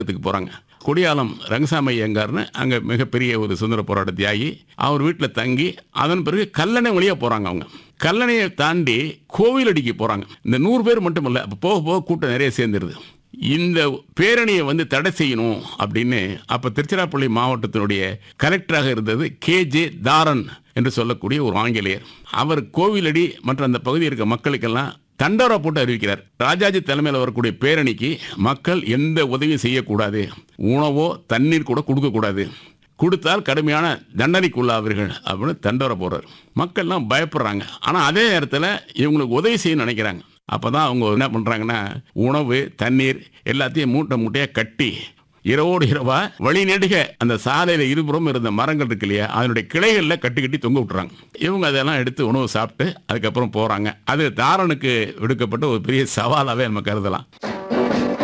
இதுக்கு போகிறாங்க கொடியாலம் ரங்கசாமி ஐயங்கார்னு அங்கே மிகப்பெரிய ஒரு சுதந்திர போராட்ட தியாகி அவர் வீட்டில் தங்கி அதன் பிறகு கல்லணை வழியாக போகிறாங்க அவங்க கல்லணையை தாண்டி கோவிலடிக்கு போகிறாங்க இந்த நூறு பேர் மட்டும் இல்லை அப்போ போக போக கூட்டம் நிறைய சேர்ந்துருது இந்த பேரணியை வந்து தடை செய்யணும் அப்படின்னு அப்போ திருச்சிராப்பள்ளி மாவட்டத்தினுடைய கலெக்டராக இருந்தது கே ஜே தாரன் என்று சொல்லக்கூடிய ஒரு ஆங்கிலேயர் அவர் கோவிலடி மற்றும் அந்த பகுதியில் இருக்க மக்களுக்கெல்லாம் தண்டோரா போட்டு அறிவிக்கிறார் ராஜாஜி தலைமையில் வரக்கூடிய பேரணிக்கு மக்கள் எந்த உதவியும் செய்யக்கூடாது உணவோ தண்ணீர் கூட கொடுக்கக்கூடாது கொடுத்தால் கடுமையான தண்டனைக்குள்ளாவீர்கள் அப்படின்னு தண்டோரை போடுறார் மக்கள்லாம் பயப்படுறாங்க ஆனால் அதே நேரத்தில் இவங்களுக்கு உதவி செய்யணும்னு நினைக்கிறாங்க அப்போ தான் அவங்க என்ன பண்ணுறாங்கன்னா உணவு தண்ணீர் எல்லாத்தையும் மூட்டை மூட்டையாக கட்டி இரவோடு இரவா வழி நெடுக அந்த சாலையில் இருபுறம் இருந்த மரங்கள் இருக்கு இல்லையா அதனுடைய கிளைகளில் கட்டி கட்டி தொங்க விட்டுறாங்க இவங்க அதெல்லாம் எடுத்து உணவு சாப்பிட்டு அதுக்கப்புறம் போகிறாங்க அது தாரனுக்கு விடுக்கப்பட்ட ஒரு பெரிய சவாலாகவே நம்ம கருதலாம்